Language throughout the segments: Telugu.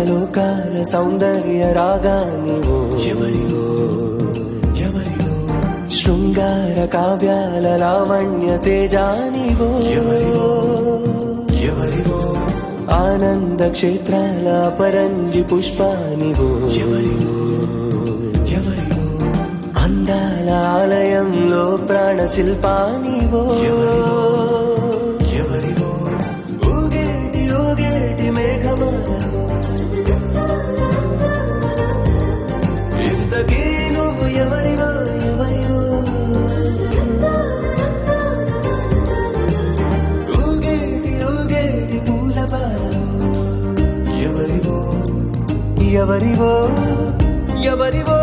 గంధర్వలోకాల సౌందర్య రాగానివో ఎవరివో ఎవరివో శృంగార కావ్యాల లావణ్య తేజానివో ఎవరివో ఎవరివో ఆనంద క్షేత్రాల పరంజి పుష్పానివో ఎవరివో ఎవరివో అందాల ఆలయంలో ప్రాణ శిల్పానివో ఎవరివో ఊగేటి ఊగేటి మేఘమాలవో ఇంతకీ నువ్వు ఎవరివో ఎవరివో ఊగేటి ఊగేటి పూల పాలవో ఎవరివో ఎవరివో ఎవరివో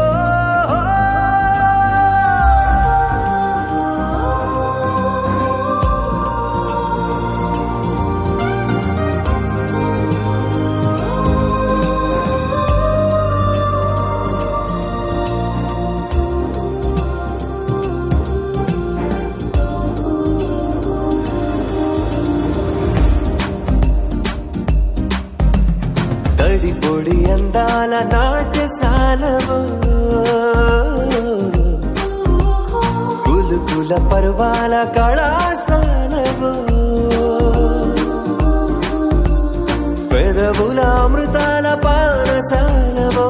తడి పొడి అందాల నాట్యశాలవో కులుకుల పర్వాల కళాశాలవో పెదవుల అమృతాల పారశాలవో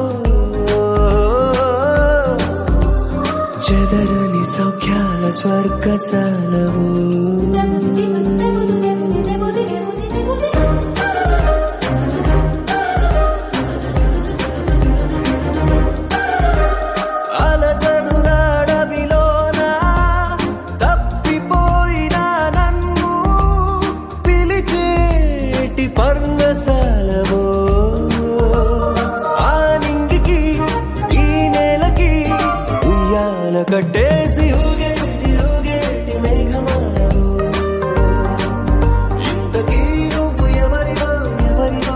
చెదరని సౌఖ్యాల స్వర్గశాలవో అలజడులాడవిలోన తప్పిపోయిన నన్ను పిలిచేటి పర్ణశాలవో ఆ నింగికి ఈ నేలకి ఉయ్యాల కట్టేసి ఊగేటి ఊగేటి మేఘమాలవో ఇంతకీ నువ్వు ఎవరివో ఎవరివో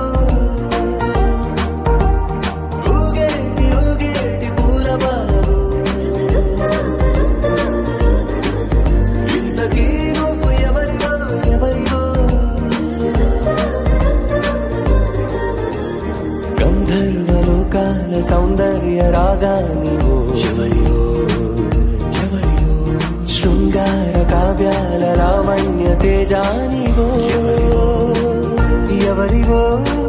ఊగేటి ఊగేటి పూల బాలవో ఇంతకీ నువ్వు ఎవరివో ఎవరివో గంధర్వలోకాల సౌందర్య రాగానివో ఎవరివో ఎవరివో శృంగార కావ్యాల లావణ్య తేజానివో ఎవరివో